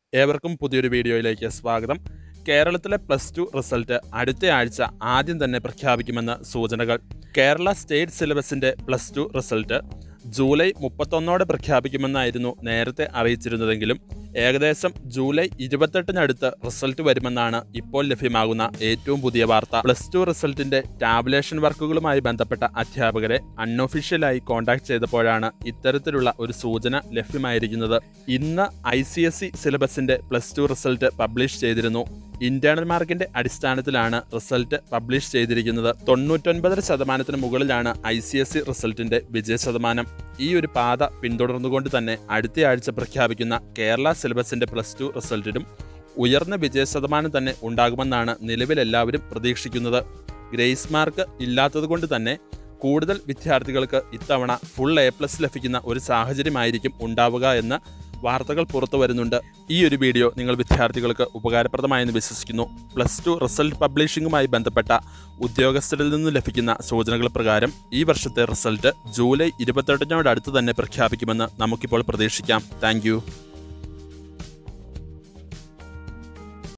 ഏവർക്കും പുതിയൊരു വീഡിയോയിലേക്ക് സ്വാഗതം കേരളത്തിലെ പ്ലസ് ടു റിസൾട്ട് അടുത്ത ആഴ്ച ആദ്യം തന്നെ പ്രഖ്യാപിക്കുമെന്ന് സൂചനകൾ കേരള സ്റ്റേറ്റ് സിലബസിൻ്റെ പ്ലസ് ടു റിസൾട്ട് ജൂലൈ മുപ്പത്തൊന്നോടെ പ്രഖ്യാപിക്കുമെന്നായിരുന്നു നേരത്തെ അറിയിച്ചിരുന്നതെങ്കിലും ഏകദേശം ജൂലൈ ഇരുപത്തെട്ടിനടുത്ത് റിസൾട്ട് വരുമെന്നാണ് ഇപ്പോൾ ലഭ്യമാകുന്ന ഏറ്റവും പുതിയ വാർത്ത പ്ലസ് ടു റിസൾട്ടിന്റെ ടാബുലേഷൻ വർക്കുകളുമായി ബന്ധപ്പെട്ട അധ്യാപകരെ അൺഒഫീഷ്യലായി കോൺടാക്ട് ചെയ്തപ്പോഴാണ് ഇത്തരത്തിലുള്ള ഒരു സൂചന ലഭ്യമായിരിക്കുന്നത് ഇന്ന് ഐ സി എസ് ഇ സിലബസിന്റെ പ്ലസ് ടു റിസൾട്ട് പബ്ലിഷ് ചെയ്തിരുന്നു ഇന്റേണൽ മാർക്കിന്റെ അടിസ്ഥാനത്തിലാണ് റിസൾട്ട് പബ്ലിഷ് ചെയ്തിരിക്കുന്നത് തൊണ്ണൂറ്റൊൻപതര ശതമാനത്തിന് മുകളിലാണ് ഐ സി എസ് സി റിസൾട്ടിന്റെ വിജയ ശതമാനം ഈ ഒരു പാത പിന്തുടർന്നുകൊണ്ട് തന്നെ അടുത്ത ആഴ്ച പ്രഖ്യാപിക്കുന്ന കേരള സിലബസിന്റെ പ്ലസ് ടു റിസൾട്ടിനും ഉയർന്ന വിജയ ശതമാനം തന്നെ ഉണ്ടാകുമെന്നാണ് നിലവിൽ എല്ലാവരും പ്രതീക്ഷിക്കുന്നത് ഗ്രേസ് മാർക്ക് ഇല്ലാത്തതുകൊണ്ട് തന്നെ കൂടുതൽ വിദ്യാർത്ഥികൾക്ക് ഇത്തവണ ഫുൾ എ പ്ലസ് ലഭിക്കുന്ന ഒരു സാഹചര്യമായിരിക്കും ഉണ്ടാവുക എന്ന് വാർത്തകൾ പുറത്തു വരുന്നുണ്ട് ഈ ഒരു വീഡിയോ നിങ്ങൾ വിദ്യാർത്ഥികൾക്ക് ഉപകാരപ്രദമായെന്ന് വിശ്വസിക്കുന്നു പ്ലസ് ടു റിസൾട്ട് പബ്ലിഷിംഗുമായി ബന്ധപ്പെട്ട ഉദ്യോഗസ്ഥരിൽ നിന്ന് ലഭിക്കുന്ന സൂചനകൾ പ്രകാരം ഈ വർഷത്തെ റിസൾട്ട് ജൂലൈ ഇരുപത്തെട്ടിനോടടുത്ത് തന്നെ പ്രഖ്യാപിക്കുമെന്ന് നമുക്കിപ്പോൾ പ്രതീക്ഷിക്കാം താങ്ക്